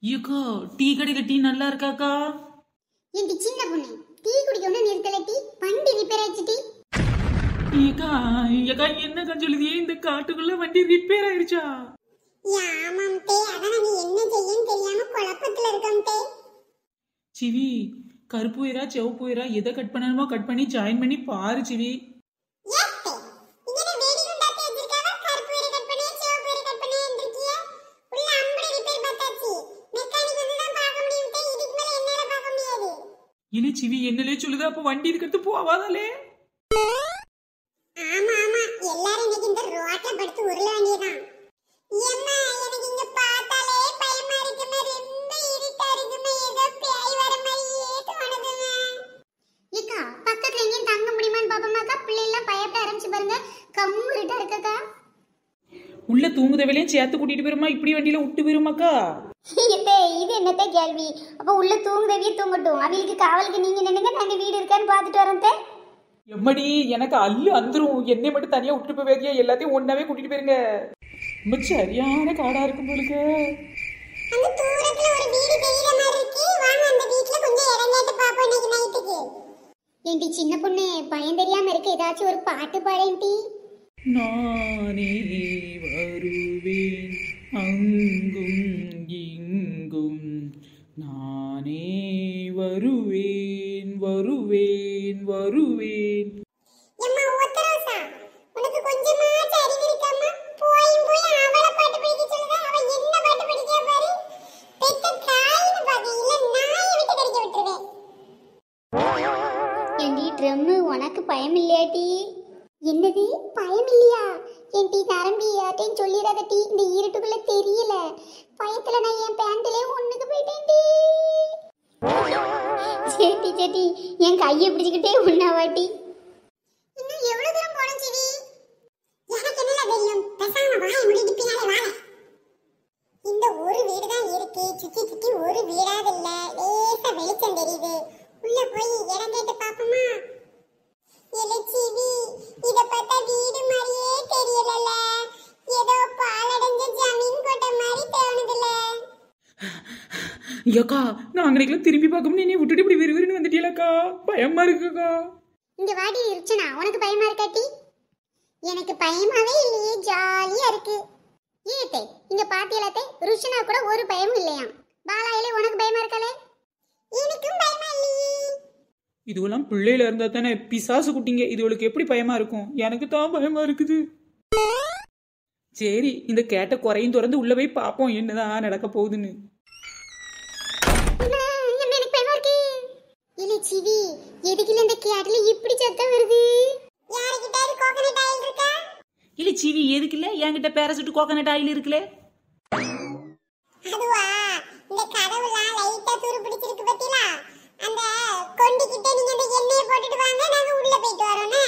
ஏக்கா டீ கடையில டீ நல்லா இருக்காக்கா ஏண்டி சின்ன பொண்ணு டீ குடிக்க ஒண்ணு நிறுத்தல டீ வண்டி ரிப்பேர் ஆயிடுச்சு டீ ஏக்கா ஏக்கா என்னக்கா சொல்லுதியே இந்த காட்டுக்குள்ள வண்டி ரிப்பேர் ஆயிருச்சா ஆமாம் தே அதான் நீ என்ன செய்யன்னு தெரியாம குழப்பத்துல இருக்கோம் தே சிவி கருப்பு உயிரா சிவப்பு உயிரா எதை கட் பண்ணணுமோ கட் பண்ணி ஜாயின் பண்ணி பாரு சிவி ஏத்தே இங்க என்ன வேடி குண்டாத்தி வச்சிருக்காவ கருப்பு வேற கட் பண்ணி சிவப்பு வேற கட் பண்ணி இருக்கிய உள்ள அம்பட ரிப்பேர் பார்த்தாச்சு மெக்கானிக் வந்து தான் பார்க்க முடியும் தே இதுக்கு மேல என்னால பார்க்க முடியாது இல்ல சிவி என்னலே சொல்லுது அப்ப வண்டி இருக்கிறது போவாதாலே ஆமா ஆமா எல்லாரும் இன்னைக்கு இந்த ரோட்ல படுத்து உருள வேண்டியதான் ஏம்மா எனக்கு இங்க பார்த்தாலே பயமா இருக்குமே ரொம்ப இருட்டா இருக்குமே ஏதோ பேய் வர மாதிரியே தோணுதுங்க ஏக்கா பக்கத்துல எங்கேயும் தங்க முடியுமான்னு பாப்போமாக்கா பிள்ளை எல்லாம் பயப்பட ஆரம்பிச்சு பாருங்க கம்மு இருட்டா இருக்கக்கா உள்ள தூங்குத வேலையும் சேர்த்து கூட்டிட்டு போயிருமா இப்படி வண்டியில விட்டு போயிருமாக்கா இதே இது என்னத்த கேள்வி அப்ப உள்ள தூங்குதவியே தூங்கட்டும் அவளுக்கு காவலுக்கு நீங்க நின்னுங்க நாங்க வீடு இருக்கான்னு பாத்துட்டு வரோம் தே எம்மடி எனக்கு அல்லு அந்துரும் என்னை மட்டும் தனியா விட்டுட்டு போய் எல்லாத்தையும் ஒன்னாவே கூட்டிட்டு போயிருங்க ரொம்ப சரியான காடா இருக்கும் போலுக்கு அந்த தூரத்துல ஒரு வீடு தெரியற மாதிரி இருக்கு வாங்க அந்த வீட்ல கொஞ்சம் இடம் கேட்டு பாப்போம் இன்னைக்கு நைட்டுக்கு ஏண்டி சின்ன பொண்ணு பயம் தெரியாம இருக்க ஏதாச்சும் ஒரு பாட்டு பாடேன்டி நானே வருவேன் அங்கும் இங்கும் நானே வருவேன் வருவேன் வருவேன் எம்மா ஒத்தரோசா உனக்கு கொஞ்சமாச்சும் அறிவு இருக்காமா போயும் போய் அவளை பாட்டு படிக்க சொல்லுதா அவ என்ன பாட்டு படிக்கிறா பாரு பெத்த தாயின்னு பாக்க இல்ல நாயை விட்டு கடிக்க விட்டுருவேன் ஏண்டி ட்ரம்மு உனக்கு பயம் இல்லையாட்டி என்னது பயம் இல்லையா என் டீ நரம்பி யார்ட்டையும் சொல்லிடாத டீ இந்த இருட்டுக்குள்ள தெரியல பயத்துல நான் என் பேண்ட்லயே ஒண்ணுக்கு போயிட்டேன் டீ சேட்டி சேட்டி என் கையை பிடிச்சுக்கிட்டே உண்ணாவாட்டி இன்னும் எவ்வளவு தூரம் போணும் சிவி எனக்கு என்ன தெரியும் பேசாம வாயை மூடிட்டு பின்னாலே வாழ இந்த ஒரு வீடு தான் இருக்கு சுத்தி சுத்தி ஒரு வீடாவது இல்ல லேசா வெளிச்சம் தெரியுது உள்ள போய் இடம் கேட்டு பாப்போமா இலச்சிவி இத பார்த்தா வீடு மாதிரியே தெரியலல ஏதோ பாலடைஞ்ச ஜமீன் போட்ட மாதிரி தோணுதுல ஐயாக்கா நான் அங்கனைக்கெல்லாம் திரும்பி பார்க்கணும் நீ விட்டுட்டு இப்படி விறுவிறுன்னு வந்துட்டீங்களக்கா பயமா இருக்குக்கா இங்க வாடி இருச்சுனா உனக்கு பயமா இருக்காட்டி எனக்கு பயமாவே இல்லையே ஜாலியா இருக்கு ஏத்தே இங்க பாத்தியலாத்தே ருஷனா கூட ஒரு பயமும் இல்லையாம் பாலாயிலே உனக்கு பயமா இருக்கலே எனக்கும் பயமா இல்லையே இதுவெல்லாம் பிள்ளையில இருந்தா தானே பிசாசு குட்டிங்க இதுவளுக்கு எப்படி பயமா இருக்கும் எனக்கு தான் பயமா இருக்குது சரி இந்த கேட்ட குறையும் திறந்து உள்ள போய் பார்ப்போம் என்னதான் நடக்க போகுதுன்னு அம்மா, அம்மா, எனக்கு பயமா இருக்கு இல்ல சிவி எதுக்குல இந்த கேட்ல இப்படி சத்தம் வருது யாருக்கிட்ட கோகனட் ஆயில் இருக்கா இல்ல சீவி எதுக்கு இல்ல என்கிட்ட பேரசூட் கோகனட் ஆயில் இருக்குல்ல அதுவா இந்த கதவுலாம் லைட்டா துரு பிடிச்சிருக்கு பத்திலா அந்த கொண்டிக்கிட்ட நீங்க அந்த எண்ணெயை போட்டுட்டு வாங்க நாங்க உள்ள போயிட்டு வரோனே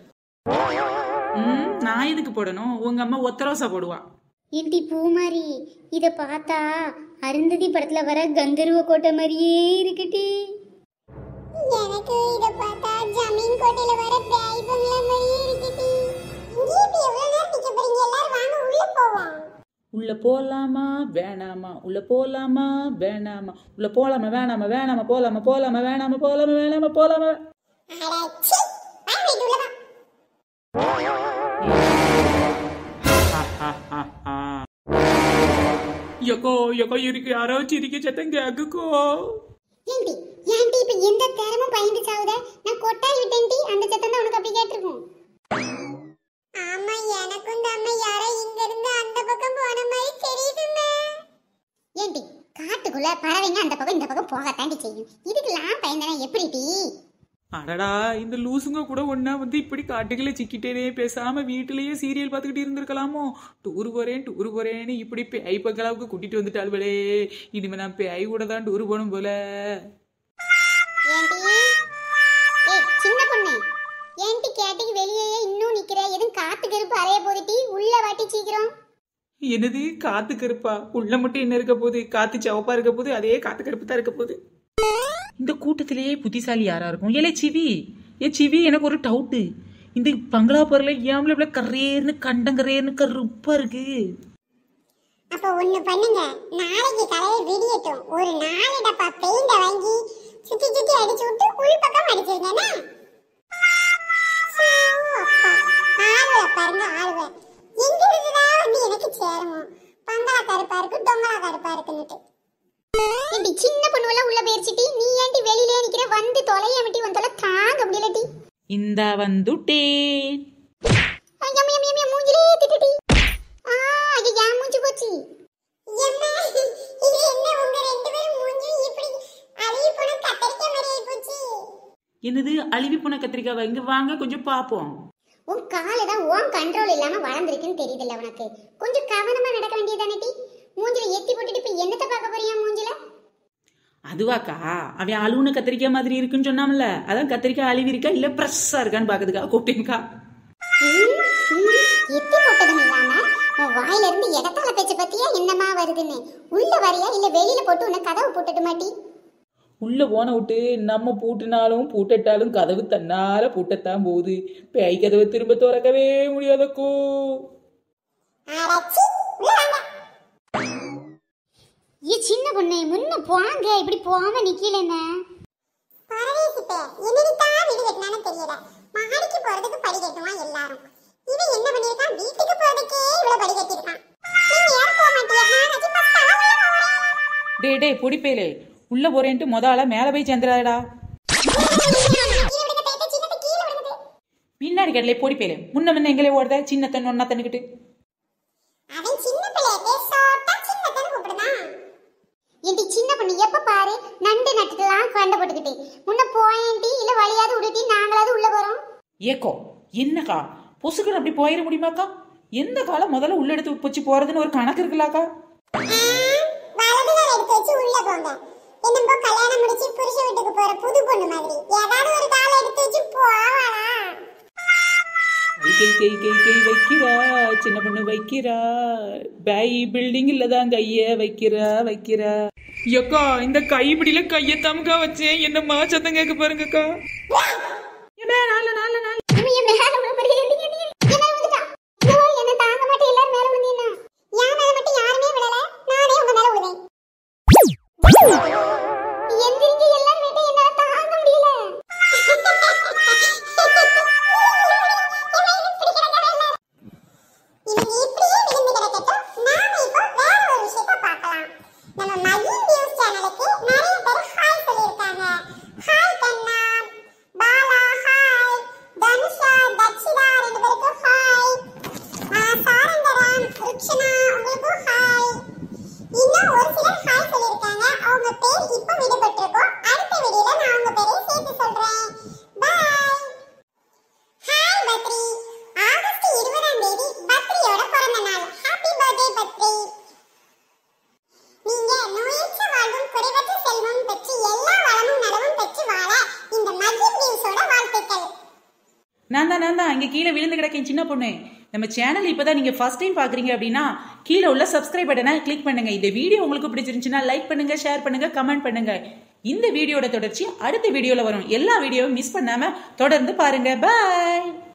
ம் நான் எதுக்கு போடணும் உங்க அம்மா ஒத்தரோசா போடுவா ஏண்டி பூமாரி இத பார்த்தா அருந்ததி படத்துல வர கந்தர்வ கோட்டை மாதிரியே இருக்குடி எனக்கு இத பார்த்தா ஜமீன் கோட்டையில வர பேய் பங்களா மாதிரியே இருக்குடி இங்கே இப்ப எவ்வளவு நேரம் நிக்க போறீங்க எல்லாரும் வாங்க உள்ள போவோம் உள்ள போலாமா வேணாமா உள்ள போலாமா வேணாமா உள்ள போலாமா வேணாமா வேணாமா போலாமா போலாமா வேணாமா போலாமா வேணாமா போலாமா அடச்சி வாங்க வீட்டு உள்ள வா எக்கோ எக்கோ இருக்கு யாரோ சிரிக்க சத்தம் கேக்குக்கோ ஏண்டி ஏன்டி இப்ப எந்த தேரமும் பயந்து சாவுத நான் கொட்டாய் விட்டேன்டி அந்த சத்தம் தான் உனக்கு அப்படி கேட்டிருக்கும் ஆமா எனக்கும் தான் யாரோ இங்க இருந்து அந்த பக்கம் போன மாதிரி தெரியுதுங்க ஏண்டி காட்டுக்குள்ள பறவைங்க அந்த பக்கம் இந்த பக்கம் போகத்தாண்டி செய்யும் இதுக்கெல்லாம் பயந்தனா எப்படி டி அடடா இந்த லூசுங்க கூட ஒண்ணா வந்து இப்படி காட்டுக்குள்ள சிக்கிட்டேனே பேசாம வீட்டிலேயே சீரியல் பார்த்துக்கிட்டு இருந்திருக்கலாமோ டூர் போறேன் டூர் போறேன்னு இப்படி பேய் பக்கலாவுக்கு கூட்டிட்டு வந்துட்டாள்வளே இனிமே நான் பேய் கூட தான் டூர் போகணும் போல ஏண்டி ஏய் சின்ன பொண்ணு ஏண்டி கேட்டுக்கு வெளியே இன்னும் நிக்கிற எதுவும் காத்து கருப்பு அறைய போதுட்டி உள்ள வாட்டி சீக்கிரம் என்னது காத்து கருப்பா உள்ள மட்டும் என்ன இருக்க போகுது காத்து சிவப்பா இருக்க போகுது அதே காத்து கருப்பு தான் இருக்க போகுது இந்த கூட்டத்திலேயே புத்திசாலி யாரா இருக்கும் ஏலே சிவி ஏ சிவி எனக்கு ஒரு டவுட்டு இந்த பங்களா பொருளை ஏம்ல இவ்வளோ கரேர்னு கண்டங்கரேர்னு கருப்பா இருக்கு அப்ப ஒண்ணு பண்ணுங்க நாளைக்கு காலையில விடியட்டும் ஒரு நாலு டப்பா பெயிண்ட வாங்கி சுத்தி சுத்தி அடிச்சு விட்டு உள் பக்கம் அடிச்சிருந்தேன்னா ஆளுவ பாருங்க ஆளுவ எங்க இருந்துதான் வந்து எனக்கு சேருமோ பங்களா கருப்பா இருக்கு டொங்களா கருப்பா இருக்குன்னுட்டு ஏண்டி சின்ன பொண்ணுவெல்லாம் உள்ள போயிருச்சிட்டி நீ ஏண்டி வெளியிலே நிக்கிற வந்து தொலைய விட்டி வந்தால தாங்க முடியலடி இந்த வந்துட்டேன் ஐயா மியா மியா மூஞ்சிலே திட்டுடி ஆ ஐயா ஏன் மூஞ்சி போச்சு எம்மா இது என்ன உங்க ரெண்டு பேரும் மூஞ்சி இப்படி அழுகி போன கத்தரிக்காய் மாதிரி ஆயி போச்சு என்னது அழுவி போன கத்திரிக்காவை இங்க வாங்க கொஞ்சம் பார்ப்போம் உன் காலு தான் உன் கண்ட்ரோல் இல்லாம வளர்ந்துருக்குன்னு தெரியுதுல்ல உனக்கு கொஞ்சம் கவனமா நடக்க வேண்டியதானே மூஞ்சில எத்தி போட்டுட்டு இப்ப என்னத்த பார்க்க போறியா மூஞ்சில அதுவாக்கா அவன் அழுவுன கத்திரிக்காய் மாதிரி இருக்குன்னு சொன்னாமல அதான் கத்திரிக்காய் அழுவி இருக்கா இல்ல பிரஸ்ஸா இருக்கான்னு பாக்குதுக்கா கூப்பிட்டேன்க்கா ம், ம், எத்தி போட்டதும் இல்லாம உன் வாயில இருந்து இடத்தால பேச்ச பத்தியா என்னமா வருதுன்னு உள்ள வரியா இல்ல வெளியில போட்டு உன்னை கதவு போட்டுட்டு மாட்டி உள்ள போன விட்டு நம்ம பூட்டினாலும் பூட்டட்டாலும் கதவு தன்னால பூட்டத்தான் போகுது பேய் கதவை திரும்ப திறக்கவே முடியாதக்கோ அடச்சி, உள்ள வாங்க. ஏ சின்ன பொண்ணு முன்ன போங்க இப்படி போகாம நிக்கல என்ன பரதேசி பே என்னடி தான் வீடு கட்டினானு தெரியல மாடிக்கு போறதுக்கு படி கட்டுவான் எல்லாரும் இவன் என்ன பண்ணிருக்கான் வீட்டுக்கு போறதுக்கே இவ்வளவு படி கட்டிருக்கான் நீங்க யாரும் போக மாட்டியா நான் அஜி பஸ்தா உள்ள போறேன் டே டே பொடிப்பேலே உள்ள போறேன்ட்டு மொத ஆளா மேல போய் சேர்ந்துடாடா பின்னாடி கடலே பொடிப்பேலே முன்ன முன்ன எங்களே ஓடுத சின்னத்தன் ஒன்னா தண்ணிக்கிட்டு அவன் சின்ன பிள்ளை பேசோட்டா சின்னத்தன கூப்பிடுதான் ஏண்டி சின்ன பொண்ணு எப்ப பாரு நண்டு நட்டுலாம் கண்ட போட்டுக்கிட்டு முன்ன போயேண்டி இல்ல வழியாவது விடுட்டி நாங்களாவது உள்ள போறோம் ஏக்கோ என்னக்கா பொசுக்குன்னு அப்படி போயிட முடியுமாக்கா எந்த காலம் முதல்ல உள்ள எடுத்து வச்சு போறதுன்னு ஒரு கணக்கு இருக்குல்லாக்கா வலதுல எடுத்து வச்சு உள்ள போங்க என்னம்போ கல்யாணம் முடிச்சு புருஷ வீட்டுக்கு போற புது பொண்ணு மாதிரி ஏதாவது ஒரு காலை எடுத்து வச்சு போவாளா கை கை கை கை கை வைக்கிறா சின்ன பொண்ணு வைக்கிறா பேய் பில்டிங் தான் கைய வைக்கிறா வைக்கிறா எக்கா இந்த கைப்பிடியில கைய தமுக்கா வச்சேன் என்னம்மா சத்தம் கேட்க பாருங்கக்கா நால நால நால இவன் என் மேல விழ போறீங்க எந்திரி, எந்திரி. என் மேல விழுந்துட்டா. ஐயோ, என்னை தாங்க மாட்டேன், எல்லாரும் மேல விழுந்தீங்கன்னா. என் மேல மட்டும் யாருமே விழல, நானே உங்க மேல விழுந்தேன். எந்திரிங்க, எல்லாரும் விட்டு என்னால தாங்க முடியல. இவங்க இப்படியே விழுந்து கிடக்கட்டும். நாம இப்போ வேற ஒரு விஷயத்தை பார்க்கலாம். நம்ம மகி நியூஸ் சேனலுக்கு நிறைய பேர் ஹாய் சொல்லியிருக்காங்க. ஹாய் கண்ணா, பாலா ஹாய், தனுஷா, தட்சிதா ரெண்டு பேருக்கும் ஹாய். ஆ, சாரங்கராம், ருக்ஷனா உங்களுக்கும் ஹாய். இன்னும் ஒரு சிலர் ஹாய் சொல்லியிருக்காங்க. அவங்க பேர் இப்போ விடுபட்டிருக்கும். அடுத்த வீடியோல நான் அவங்க பேரையும் சேர்த்து சொல்றேன். பாய் ஹாய் பத்ரி ஆகஸ்ட் இருபதாம் தேதி பத்ரியோட பிறந்த நாள் ஹாப்பி பர்த்டே பத்ரி நீங்க நோயற்ற வாழ்வும் குறைவற்ற செல்வம் பெற்று எல்லா வளமும் நலமும் பெற்று வாழ இந்த மகிழ் நியூஸோட வாழ்த்துக்கள் நான் தான் நான் தான் இங்க கீழே விழுந்து கிடக்கேன் சின்ன பொண்ணு நம்ம சேனல் இப்பதான் நீங்க ஃபர்ஸ்ட் டைம் பாக்குறீங்க அப்படின்னா கீழே உள்ள சப்ஸ்கிரைப் பட்டனை கிளிக் பண்ணுங்க இந்த வீடியோ உங்களுக்கு பிடிச்சிருந்துச்சுன்னா லைக் பண்ணுங்க ஷேர் பண்ணுங்க கமெண்ட் பண்ணுங்க இந்த வீடியோட தொடர்ச்சி அடுத்த வீடியோல வரும் எல்லா வீடியோவும் மிஸ் பண்ணாம தொடர்ந்து பாருங்க பாய்